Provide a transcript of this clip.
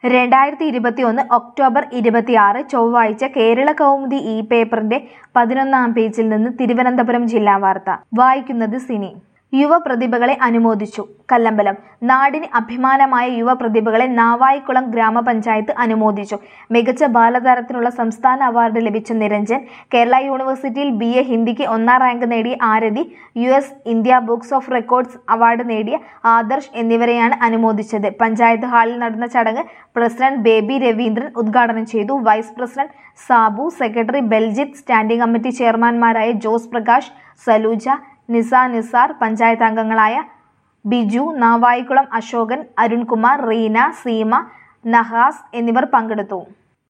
രണ്ടായിരത്തി ഇരുപത്തിയൊന്ന് ഒക്ടോബർ ഇരുപത്തിയാറ് ചൊവ്വാഴ്ച കേരള കൗമുദി ഈ പേപ്പറിന്റെ പതിനൊന്നാം പേജിൽ നിന്ന് തിരുവനന്തപുരം ജില്ലാ വാർത്ത വായിക്കുന്നത് സിനി യുവ പ്രതിഭകളെ അനുമോദിച്ചു കല്ലമ്പലം നാടിന് അഭിമാനമായ യുവ പ്രതിഭകളെ നാവായിക്കുളം ഗ്രാമപഞ്ചായത്ത് അനുമോദിച്ചു മികച്ച ബാലതാരത്തിനുള്ള സംസ്ഥാന അവാർഡ് ലഭിച്ച നിരഞ്ജൻ കേരള യൂണിവേഴ്സിറ്റിയിൽ ബി എ ഹിന്ദിക്ക് ഒന്നാം റാങ്ക് നേടിയ Arathi U S India books of records award നേടിയ ആദർശ് എന്നിവരെയാണ് അനുമോദിച്ചത് പഞ്ചായത്ത് ഹാളിൽ നടന്ന ചടങ്ങ് പ്രസിഡന്റ് ബേബി രവീന്ദ്രൻ ഉദ്ഘാടനം ചെയ്തു vice president Sabu secretary Beljith standing committee ചെയർമാൻമാരായ ജോസ് പ്രകാശ് സലൂജ നിസ നിസാർ പഞ്ചായത്ത് അംഗങ്ങളായ ബിജു നാവായിക്കുളം അശോകൻ അരുൺകുമാർ റീന സീമ നഹാസ് എന്നിവർ പങ്കെടുത്തു